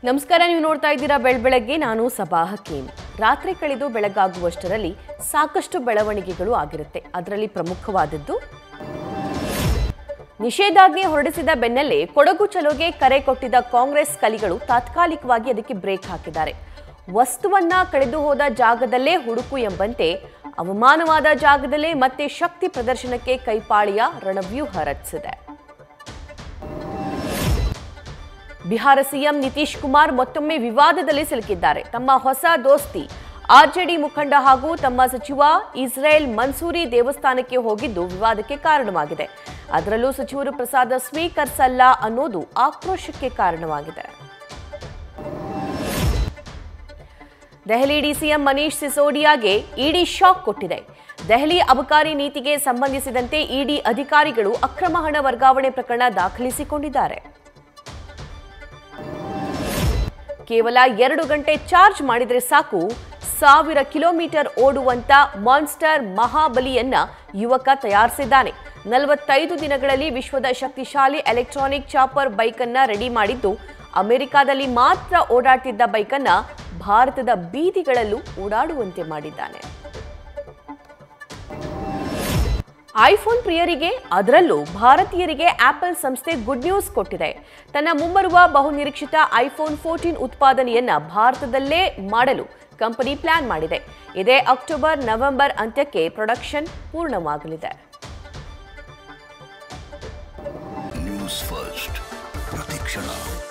ನಮಸ್ಕಾರ ನೀವು ನೋಡ್ತಾ ಇದ್ದೀರಾ ಬೆಳಬೆಳಗ್ಗೆ ನಾನು ಸಭಾ ಹಕೀಂ ರಾತ್ರಿ ಕಳೆದು ಬೆಳಗಾಗುವಷ್ಟರಲ್ಲಿ ಸಾಕಷ್ಟು ಬೆಳವಣಿಗೆಗಳು ಆಗಿರುತ್ತೆ ಅದರಲ್ಲಿ ಪ್ರಮುಖವಾದದ್ದು ನಿಷೇಧಾಜ್ಞೆ ಹೊರಡಿಸಿದ ಬೆನ್ನಲ್ಲೇ ಕೊಡಗು ಚಲೋಗೆ ಕರೆ ಕೊಟ್ಟಿದ್ದ ಕಾಂಗ್ರೆಸ್ ಕಲಿಗಳು ತಾತ್ಕಾಲಿಕವಾಗಿ ಅದಕ್ಕೆ ಬ್ರೇಕ್ ಹಾಕಿದ್ದಾರೆ ವಸ್ತುವನ್ನ ಕಳೆದು ಹೋದ ಜಾಗದಲ್ಲೇ ಹುಡುಕು ಎಂಬಂತೆ ಅವಮಾನವಾದ ಜಾಗದಲ್ಲೇ ಮತ್ತೆ ಶಕ್ತಿ ಪ್ರದರ್ಶನಕ್ಕೆ ಕೈಪಾಳಿಯ ರಣವ್ಯೂಹ ರಚಿಸಿದೆ ಬಿಹಾರ ಸಿಎಂ ನಿತೀಶ್ ಕುಮಾರ್ ಮತ್ತೊಮ್ಮೆ ವಿವಾದದಲ್ಲಿ ಸಿಲುಕಿದ್ದಾರೆ ತಮ್ಮ ಹೊಸ ದೋಸ್ತಿ ಆರ್ಜೆಡಿ ಮುಖಂಡ ಹಾಗೂ ತಮ್ಮ ಸಚಿವ ಇಸ್ರೇಲ್ ಮನ್ಸೂರಿ ದೇವಸ್ಥಾನಕ್ಕೆ ಹೋಗಿದ್ದು ವಿವಾದಕ್ಕೆ ಕಾರಣವಾಗಿದೆ ಅದರಲ್ಲೂ ಸಚಿವರು ಪ್ರಸಾದ ಸ್ವೀಕರಿಸಲ್ಲ ಅನ್ನೋದು ಆಕ್ರೋಶಕ್ಕೆ ಕಾರಣವಾಗಿದೆ ದೆಹಲಿ ಡಿಸಿಎಂ ಮನೀಶ್ ಸಿಸೋಡಿಯಾಗೆ ಇಡಿ ಶಾಕ್ ಕೊಟ್ಟಿದೆ ದೆಹಲಿ ಅಬಕಾರಿ ನೀತಿಗೆ ಸಂಬಂಧಿಸಿದಂತೆ ಇಡಿ ಅಧಿಕಾರಿಗಳು ಅಕ್ರಮ ಹಣ ವರ್ಗಾವಣೆ ಪ್ರಕರಣ ದಾಖಲಿಸಿಕೊಂಡಿದ್ದಾರೆ ಕೇವಲ ಎರಡು ಗಂಟೆ ಚಾರ್ಜ್ ಮಾಡಿದ್ರೆ ಸಾಕು ಸಾವಿರ ಕಿಲೋಮೀಟರ್ ಓಡುವಂತ ಮಾನ್ಸ್ಟರ್ ಮಹಾಬಲಿಯನ್ನ ಯುವಕ ತಯಾರಿಸಿದ್ದಾನೆ ನಲವತ್ತೈದು ದಿನಗಳಲ್ಲಿ ವಿಶ್ವದ ಶಕ್ತಿಶಾಲಿ ಎಲೆಕ್ಟ್ರಾನಿಕ್ ಚಾಪರ್ ಬೈಕನ್ನ ರೆಡಿ ಮಾಡಿದ್ದು ಅಮೆರಿಕಾದಲ್ಲಿ ಮಾತ್ರ ಓಡಾಡ್ತಿದ್ದ ಬೈಕನ್ನ ಭಾರತದ ಬೀದಿಗಳಲ್ಲೂ ಓಡಾಡುವಂತೆ ಮಾಡಿದ್ದಾನೆ ಐಫೋನ್ ಪ್ರಿಯರಿಗೆ ಅದರಲ್ಲೂ ಭಾರತೀಯರಿಗೆ ಆಪಲ್ ಸಂಸ್ಥೆ ಗುಡ್ ನ್ಯೂಸ್ ಕೊಟ್ಟಿದೆ ತನ್ನ ಮುಂಬರುವ ಬಹುನಿರೀಕ್ಷಿತ ಐಫೋನ್ ಫೋರ್ಟೀನ್ ಉತ್ಪಾದನೆಯನ್ನ ಭಾರತದಲ್ಲೇ ಮಾಡಲು ಕಂಪನಿ ಪ್ಲಾನ್ ಮಾಡಿದೆ ಇದೇ ಅಕ್ಟೋಬರ್ ನವೆಂಬರ್ ಅಂತ್ಯಕ್ಕೆ ಪ್ರೊಡಕ್ಷನ್ ಪೂರ್ಣವಾಗಲಿದೆ ನ್ಯೂಸ್ ಫಸ್ಟ್ ಪ್ರತಿಕ್ಷಣ